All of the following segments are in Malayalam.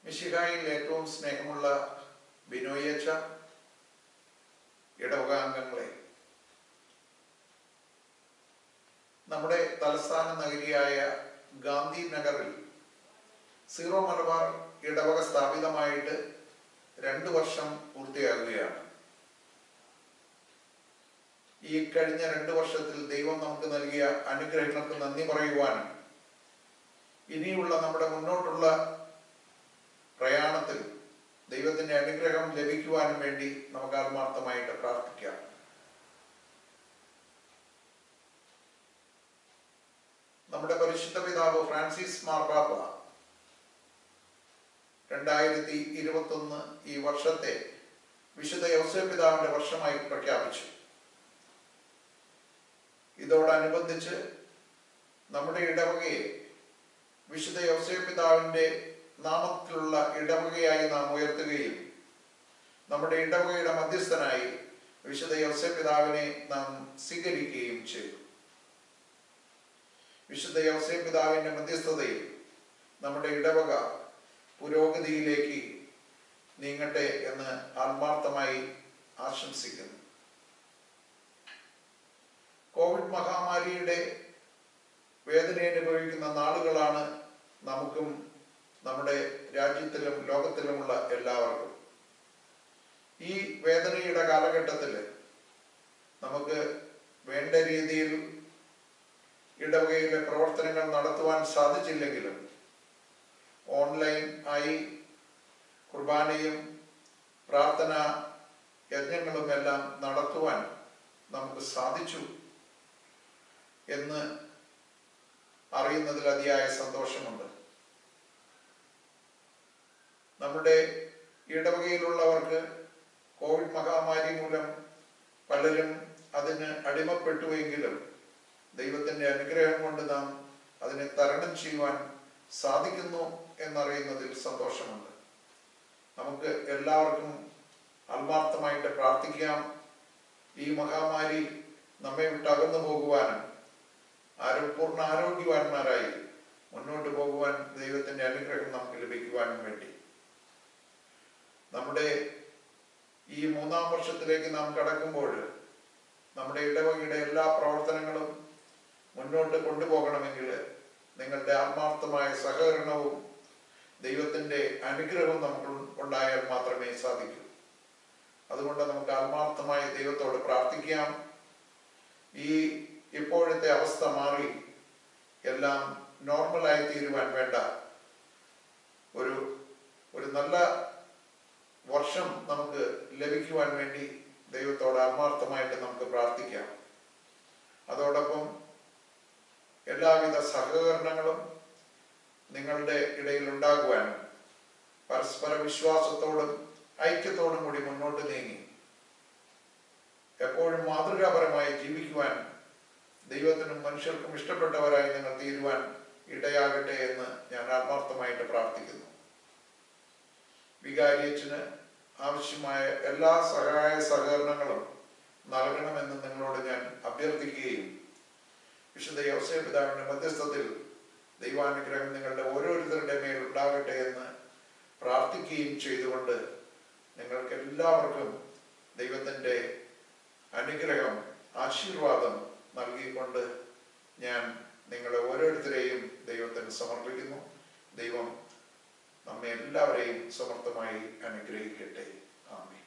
മിശിഹായിൽ ഏറ്റവും സ്നേഹമുള്ള ബിനോയച്ച ഇടവകാംഗങ്ങളെ നമ്മുടെ തലസ്ഥാന നഗരിയായ ഗാന്ധി നഗറിൽ സീറോ മലബാർ ഇടവക സ്ഥാപിതമായിട്ട് രണ്ട് വർഷം പൂർത്തിയാകുകയാണ് ഈ കഴിഞ്ഞ രണ്ട് വർഷത്തിൽ ദൈവം നമുക്ക് നൽകിയ അനുഗ്രഹങ്ങൾക്ക് നന്ദി പറയുവാനും ഇനിയുള്ള നമ്മുടെ മുന്നോട്ടുള്ള പ്രയാണത്തിൽ ദൈവത്തിന്റെ അനുഗ്രഹം ലഭിക്കുവാനും വേണ്ടി നമുക്ക് ആത്മാർത്ഥമായിട്ട് പ്രാർത്ഥിക്കാം നമ്മുടെ പരിശുദ്ധ പിതാവ് ഫ്രാൻസിസ് മാർപ്പാപ്പ രണ്ടായിരത്തി ഇരുപത്തൊന്ന് ഈ വർഷത്തെ വിശുദ്ധ യോസേ പിതാവിന്റെ വർഷമായി പ്രഖ്യാപിച്ചു ഇതോടനുബന്ധിച്ച് നമ്മുടെ ഇടവകയെ വിശുദ്ധ യോസേ പിതാവിന്റെ നാമത്തിലുള്ള ഇടവകയായി നാം ഉയർത്തുകയും നമ്മുടെ ഇടവകയുടെ മധ്യസ്ഥനായി വിശുദ്ധ യോസേ പിതാവിനെ നാം സ്വീകരിക്കുകയും ചെയ്തു വിശുദ്ധ യോസേ പിതാവിന്റെ മധ്യസ്ഥതയിൽ നമ്മുടെ ഇടവക പുരോഗതിയിലേക്ക് നീങ്ങട്ടെ എന്ന് ആത്മാർത്ഥമായി ആശംസിക്കുന്നു കോവിഡ് മഹാമാരിയുടെ വേദന അനുഭവിക്കുന്ന നാളുകളാണ് നമുക്കും നമ്മുടെ രാജ്യത്തിലും ലോകത്തിലുമുള്ള എല്ലാവർക്കും ഈ വേദനയുടെ കാലഘട്ടത്തിൽ നമുക്ക് വേണ്ട രീതിയിൽ ഇടവകയിലെ പ്രവർത്തനങ്ങൾ നടത്തുവാൻ സാധിച്ചില്ലെങ്കിലും ഓൺലൈൻ ആയി കുർബാനയും പ്രാർത്ഥന യജ്ഞങ്ങളും എല്ലാം നടത്തുവാൻ നമുക്ക് സാധിച്ചു എന്ന് അറിയുന്നതിൽ അതിയായ സന്തോഷമുണ്ട് നമ്മുടെ ഇടവകയിലുള്ളവർക്ക് കോവിഡ് മഹാമാരി മൂലം പലരും അതിന് അടിമപ്പെട്ടുവെങ്കിലും ദൈവത്തിന്റെ അനുഗ്രഹം കൊണ്ട് നാം അതിനെ തരണം ചെയ്യുവാൻ സാധിക്കുന്നു എന്നറിയുന്നതിൽ സന്തോഷമുണ്ട് നമുക്ക് എല്ലാവർക്കും ആത്മാർത്ഥമായിട്ട് പ്രാർത്ഥിക്കാം ഈ മഹാമാരി നമ്മെ വിട്ട് അകന്നു പോകുവാനും ആരോ പൂർണ്ണ ആരോഗ്യവാന്മാരായി മുന്നോട്ട് പോകുവാൻ ദൈവത്തിന്റെ അനുഗ്രഹം നമുക്ക് ലഭിക്കുവാനും വേണ്ടി നമ്മുടെ ഈ മൂന്നാം വർഷത്തിലേക്ക് നാം കടക്കുമ്പോൾ നമ്മുടെ ഇടവകയുടെ എല്ലാ പ്രവർത്തനങ്ങളും മുന്നോട്ട് കൊണ്ടുപോകണമെങ്കിൽ നിങ്ങളുടെ ആത്മാർത്ഥമായ സഹകരണവും ദൈവത്തിന്റെ അനുഗ്രഹവും നമുക്ക് ഉണ്ടായാൽ മാത്രമേ സാധിക്കൂ അതുകൊണ്ട് നമുക്ക് ആത്മാർത്ഥമായി ദൈവത്തോട് പ്രാർത്ഥിക്കാം ഈ ഇപ്പോഴത്തെ അവസ്ഥ മാറി എല്ലാം നോർമലായി തീരുവാൻ വേണ്ട ഒരു ഒരു നല്ല വർഷം നമുക്ക് ലഭിക്കുവാൻ വേണ്ടി ദൈവത്തോട് ആത്മാർത്ഥമായിട്ട് നമുക്ക് പ്രാർത്ഥിക്കാം അതോടൊപ്പം എല്ലാവിധ സഹകരണങ്ങളും നിങ്ങളുടെ ഇടയിൽ ഉണ്ടാകുവാനും പരസ്പര വിശ്വാസത്തോടും ഐക്യത്തോടും കൂടി മുന്നോട്ട് നീങ്ങി എപ്പോഴും മാതൃകാപരമായി ജീവിക്കുവാൻ ദൈവത്തിനും മനുഷ്യർക്കും ഇഷ്ടപ്പെട്ടവരായി നിങ്ങൾ തീരുവാൻ ഇടയാകട്ടെ എന്ന് ഞാൻ ആത്മാർത്ഥമായിട്ട് പ്രാർത്ഥിക്കുന്നു വികാരിയച്ചന് ആവശ്യമായ എല്ലാ സഹായ സഹകരണങ്ങളും നൽകണമെന്ന് നിങ്ങളോട് ഞാൻ അഭ്യർത്ഥിക്കുകയും വിശുദ്ധ യോസേ പിതാവിന്റെ മധ്യസ്ഥത്തിൽ ദൈവാനുഗ്രഹം നിങ്ങളുടെ ഓരോരുത്തരുടെ മേൽ ഉണ്ടാകട്ടെ എന്ന് പ്രാർത്ഥിക്കുകയും ചെയ്തുകൊണ്ട് നിങ്ങൾക്ക് എല്ലാവർക്കും ദൈവത്തിൻ്റെ അനുഗ്രഹം ആശീർവാദം നൽകിക്കൊണ്ട് ഞാൻ നിങ്ങളെ ഓരോരുത്തരെയും ദൈവത്തിന് സമർപ്പിക്കുന്നു ദൈവം നമ്മെ എല്ലാവരെയും സമർത്ഥമായി അനുഗ്രഹിക്കട്ടെ ആമേ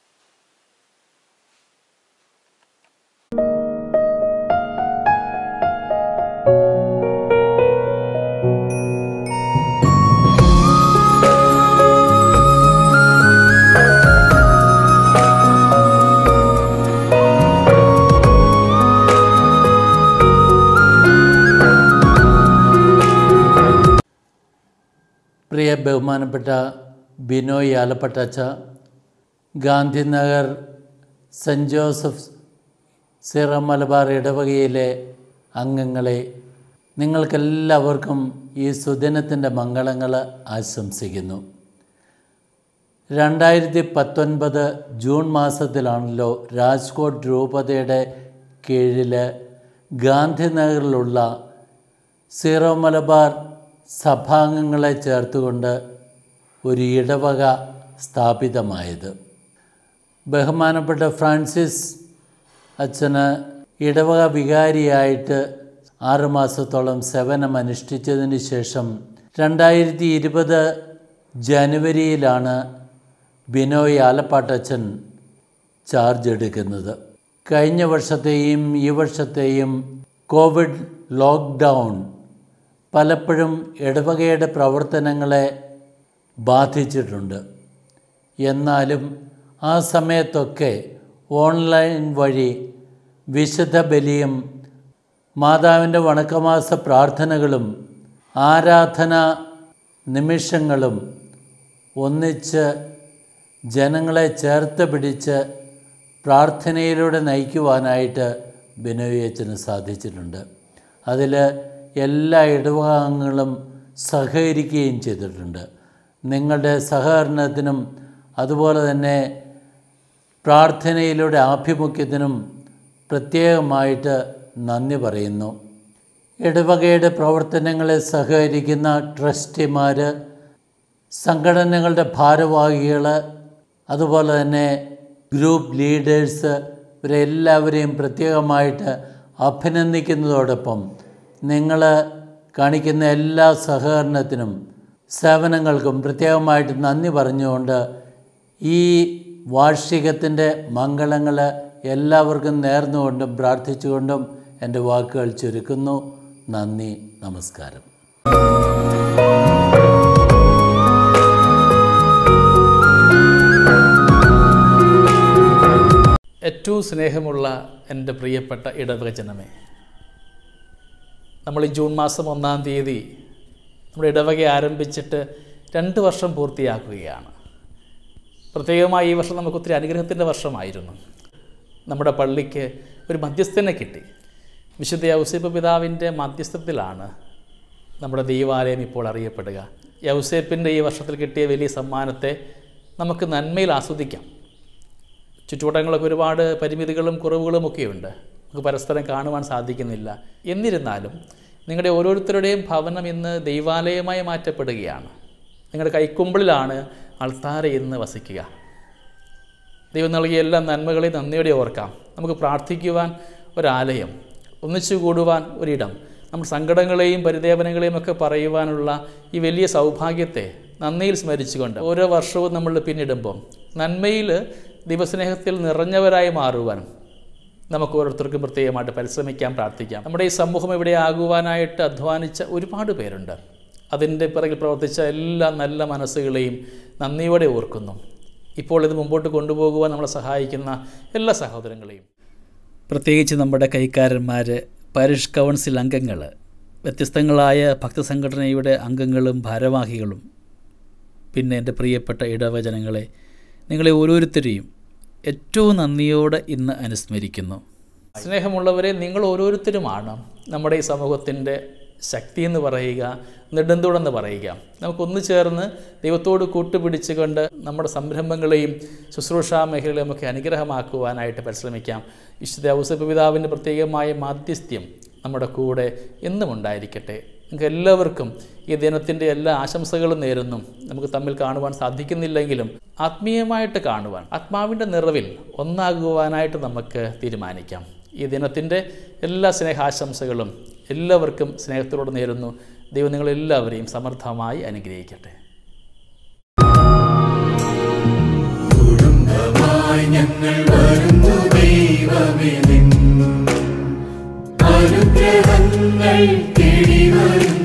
പ്രിയ ബഹുമാനപ്പെട്ട ബിനോയ് ആലപ്പട്ടച്ച Gandhinagar Saint Joseph Syro Malabar ഇടവകയിലെ അംഗങ്ങളെ നിങ്ങൾക്കെല്ലാവർക്കും ഈ സുദിനത്തിൻ്റെ മംഗളങ്ങൾ ആശംസിക്കുന്നു രണ്ടായിരത്തി പത്തൊൻപത് ജൂൺ മാസത്തിലാണല്ലോ രാജ്കോട്ട് രൂപതയുടെ കീഴിൽ ഗാന്ധിനഗറിലുള്ള സീറോ മലബാർ സഭാംഗങ്ങളെ ചേർത്തുകൊണ്ട് ഒരു ഇടവക സ്ഥാപിതമായത് ബഹുമാനപ്പെട്ട ഫ്രാൻസിസ് അച്ഛന് ഇടവക വികാരിയായിട്ട് ആറുമാസത്തോളം സേവനം അനുഷ്ഠിച്ചതിന് ശേഷം രണ്ടായിരത്തി ഇരുപത് ജനുവരിയിലാണ് ബിനോയ് ആലപ്പാട്ടച്ചൻ ചാർജ് എടുക്കുന്നത് കഴിഞ്ഞ വർഷത്തെയും ഈ വർഷത്തെയും കോവിഡ് ലോക്ക്ഡൗൺ പലപ്പോഴും ഇടവകയുടെ പ്രവർത്തനങ്ങളെ ബാധിച്ചിട്ടുണ്ട് എന്നാലും ആ സമയത്തൊക്കെ ഓൺലൈൻ വഴി വിശുദ്ധ ബലിയും മാതാവിൻ്റെ വണക്കമാസ പ്രാർത്ഥനകളും ആരാധന നിമിഷങ്ങളും ഒന്നിച്ച് ജനങ്ങളെ ചേർത്ത് പിടിച്ച് പ്രാർത്ഥനയിലൂടെ നയിക്കുവാനായിട്ട് ബിനോയച്ചന് സാധിച്ചിട്ടുണ്ട് അതിൽ എല്ലാ ഇടവകങ്ങളും സഹകരിക്കുകയും ചെയ്തിട്ടുണ്ട് നിങ്ങളുടെ സഹകരണത്തിനും അതുപോലെ തന്നെ പ്രാർത്ഥനയിലൂടെ ആഭിമുഖ്യത്തിനും പ്രത്യേകമായിട്ട് നന്ദി പറയുന്നു ഇടവകയുടെ പ്രവർത്തനങ്ങളെ സഹകരിക്കുന്ന ട്രസ്റ്റിമാർ സംഘടനകളുടെ ഭാരവാഹികൾ അതുപോലെ തന്നെ ഗ്രൂപ്പ് ലീഡേഴ്സ് ഇവരെല്ലാവരെയും പ്രത്യേകമായിട്ട് അഭിനന്ദിക്കുന്നതോടൊപ്പം നിങ്ങൾ കാണിക്കുന്ന എല്ലാ സഹകരണത്തിനും സേവനങ്ങൾക്കും പ്രത്യേകമായിട്ട് നന്ദി പറഞ്ഞുകൊണ്ട് ഈ വാർഷികത്തിൻ്റെ മംഗളങ്ങൾ എല്ലാവർക്കും നേർന്നുകൊണ്ടും പ്രാർത്ഥിച്ചുകൊണ്ടും എൻ്റെ വാക്കുകൾ ചുരുക്കുന്നു നന്ദി നമസ്കാരം ഏറ്റവും സ്നേഹമുള്ള എൻ്റെ പ്രിയപ്പെട്ട ഇടവക ജനമേ നമ്മൾ ഈ ജൂൺ മാസം ഒന്നാം തീയതി നമ്മുടെ ഇടവക ആരംഭിച്ചിട്ട് രണ്ട് വർഷം പൂർത്തിയാക്കുകയാണ് പ്രത്യേകമായി ഈ വർഷം നമുക്ക് ഒത്തിരി അനുഗ്രഹത്തിൻ്റെ വർഷമായിരുന്നു നമ്മുടെ പള്ളിക്ക് ഒരു മധ്യസ്ഥനെ കിട്ടി വിശുദ്ധ യൗസേപ്പ് പിതാവിൻ്റെ മധ്യസ്ഥത്തിലാണ് നമ്മുടെ ദൈവാലയം ഇപ്പോൾ അറിയപ്പെടുക യൗസേപ്പിൻ്റെ ഈ വർഷത്തിൽ കിട്ടിയ വലിയ സമ്മാനത്തെ നമുക്ക് നന്മയിൽ ആസ്വദിക്കാം ചുറ്റുവട്ടങ്ങളൊക്കെ ഒരുപാട് പരിമിതികളും കുറവുകളും ഒക്കെയുണ്ട് നമുക്ക് പരസ്പരം കാണുവാൻ സാധിക്കുന്നില്ല എന്നിരുന്നാലും നിങ്ങളുടെ ഓരോരുത്തരുടെയും ഭവനം ഇന്ന് ദൈവാലയമായി മാറ്റപ്പെടുകയാണ് നിങ്ങളുടെ കൈക്കുമ്പിളിലാണ് അൾത്താര ഇന്ന് വസിക്കുക ദൈവം നൽകിയ എല്ലാ നന്മകളെയും നന്ദിയോടെ ഓർക്കാം നമുക്ക് പ്രാർത്ഥിക്കുവാൻ ഒരാലയം ഒന്നിച്ചു കൂടുവാൻ ഒരിടം നമ്മുടെ സങ്കടങ്ങളെയും പരിദേവനങ്ങളെയും ഒക്കെ പറയുവാനുള്ള ഈ വലിയ സൗഭാഗ്യത്തെ നന്ദിയിൽ സ്മരിച്ചുകൊണ്ട് ഓരോ വർഷവും നമ്മൾ പിന്നിടുമ്പം നന്മയിൽ ദൈവസ്നേഹത്തിൽ നിറഞ്ഞവരായി മാറുവാൻ നമുക്ക് ഓരോരുത്തർക്കും പ്രത്യേകമായിട്ട് പരിശ്രമിക്കാൻ പ്രാർത്ഥിക്കാം നമ്മുടെ ഈ സമൂഹം ഇവിടെ ആകുവാനായിട്ട് അധ്വാനിച്ച ഒരുപാട് പേരുണ്ട് അതിൻ്റെ പിറകിൽ പ്രവർത്തിച്ച എല്ലാ നല്ല മനസ്സുകളെയും നന്ദിയോടെ ഓർക്കുന്നു ഇപ്പോൾ ഇത് മുമ്പോട്ട് കൊണ്ടുപോകുവാൻ നമ്മളെ സഹായിക്കുന്ന എല്ലാ സഹോദരങ്ങളെയും പ്രത്യേകിച്ച് നമ്മുടെ കൈക്കാരന്മാർ പാരിഷ് കൗൺസിൽ അംഗങ്ങൾ വ്യത്യസ്തങ്ങളായ ഭക്തസംഘടനയുടെ അംഗങ്ങളും ഭാരവാഹികളും പിന്നെ എൻ്റെ പ്രിയപ്പെട്ട ഇടവചനങ്ങളെ നിങ്ങളെ ഓരോരുത്തരെയും ഏറ്റവും നന്ദിയോടെ ഇന്ന് അനുസ്മരിക്കുന്നു സ്നേഹമുള്ളവരെ നിങ്ങൾ ഓരോരുത്തരുമാണ് നമ്മുടെ ഈ സമൂഹത്തിൻ്റെ ശക്തി എന്ന് പറയുക നെടുന്തൂടെന്ന് പറയുക നമുക്കൊന്നു ചേർന്ന് ദൈവത്തോട് കൂട്ടുപിടിച്ചുകൊണ്ട് നമ്മുടെ സംരംഭങ്ങളെയും ശുശ്രൂഷാ മേഖലകളെയും ഒക്കെ അനുഗ്രഹമാക്കുവാനായിട്ട് പരിശ്രമിക്കാം വിശുദ്ധ ഔസഫ് പിതാവിൻ്റെ പ്രത്യേകമായ മാധ്യസ്ഥ്യം നമ്മുടെ കൂടെ എന്നും ഉണ്ടായിരിക്കട്ടെ നിങ്ങൾക്ക് എല്ലാവർക്കും ഈ ദിനത്തിൻ്റെ എല്ലാ ആശംസകളും നേരുന്നു നമുക്ക് തമ്മിൽ കാണുവാൻ സാധിക്കുന്നില്ലെങ്കിലും ആത്മീയമായിട്ട് കാണുവാൻ ആത്മാവിൻ്റെ നിറവിൽ ഒന്നാകുവാനായിട്ട് നമുക്ക് തീരുമാനിക്കാം ഈ ദിനത്തിൻ്റെ എല്ലാ സ്നേഹാശംസകളും എല്ലാവർക്കും സ്നേഹത്തോടെ നേരുന്നു ദൈവം നിങ്ങളെല്ലാവരെയും സമർത്ഥമായി അനുഗ്രഹിക്കട്ടെ കുടുംബമായി ഞങ്ങൾ വരുന്നു ദൈവമേ നിൻ അനുഗ്രഹങ്ങൾ തേടി വരും